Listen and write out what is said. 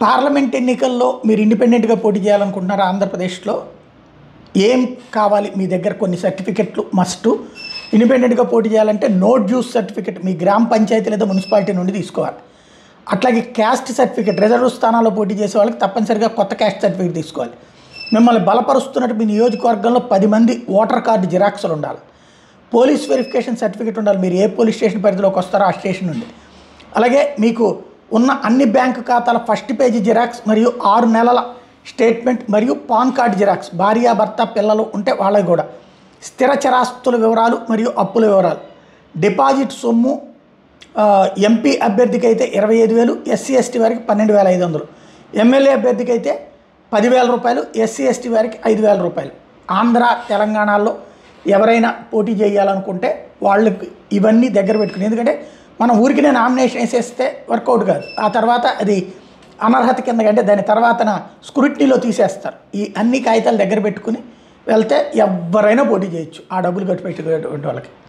parliament ఎన్నికల్లో మీరు ఇండిపెండెంట్గా పోటీ చేయాలనుకుంటున్నారా ఆంధ్రప్రదేశ్లో ఏం కావాలి మీ దగ్గర కొన్ని సర్టిఫికెట్లు మస్ట్ ఇండిపెండెంట్గా పోటీ చేయాలంటే నోట్ జ్యూస్ సర్టిఫికెట్ మీ గ్రామ పంచాయతీ లేదా మున్సిపాలిటీ నుండి తీసుకోవాలి అట్లాగే క్యాస్ట్ సర్టిఫికెట్ రిజర్వ్ స్థానాల్లో పోటీ చేసే వాళ్ళకి తప్పనిసరిగా కొత్త క్యాస్ట్ సర్టిఫికెట్ తీసుకోవాలి మిమ్మల్ని బలపరుస్తున్నట్టు మీ నియోజకవర్గంలో పది మంది ఓటర్ కార్డు జిరాక్స్లు ఉండాలి పోలీస్ వెరిఫికేషన్ సర్టిఫికెట్ ఉండాలి మీరు ఏ పోలీస్ స్టేషన్ పరిధిలోకి వస్తారో ఆ స్టేషన్ నుండి అలాగే మీకు ఉన్న అన్ని బ్యాంకు ఖాతాల ఫస్ట్ పేజీ జిరాక్స్ మరియు ఆరు నెలల స్టేట్మెంట్ మరియు పాన్ కార్డ్ జిరాక్స్ భార్య భర్త పిల్లలు ఉంటే వాళ్ళకి కూడా స్థిర చరాస్తుల వివరాలు మరియు అప్పుల వివరాలు డిపాజిట్ సొమ్ము ఆ, ఎంపీ అభ్యర్థికి అయితే ఇరవై ఐదు వేలు ఎస్సీ ఎస్టీ వారికి పన్నెండు వేల ఐదు వందలు ఎమ్మెల్యే అభ్యర్థికి అయితే పదివేల రూపాయలు ఎస్సీ ఎస్టీ వారికి ఐదు వేల రూపాయలు ఆంధ్ర తెలంగాణలో ఎవరైనా పోటీ చేయాలనుకుంటే వాళ్ళకి ఇవన్నీ దగ్గర పెట్టుకుని ఎందుకంటే మనం ఊరికి నామినేషన్ వేసేస్తే వర్కౌట్ కాదు ఆ తర్వాత అది అనర్హత కింద అంటే దాని తర్వాతన స్క్రూటినీలో తీసేస్తారు ఈ అన్ని కాగితాలు దగ్గర పెట్టుకుని వెళ్తే ఎవరైనా పోటీ చేయొచ్చు ఆ డబ్బులు కట్టి పెట్టేటువంటి వాళ్ళకి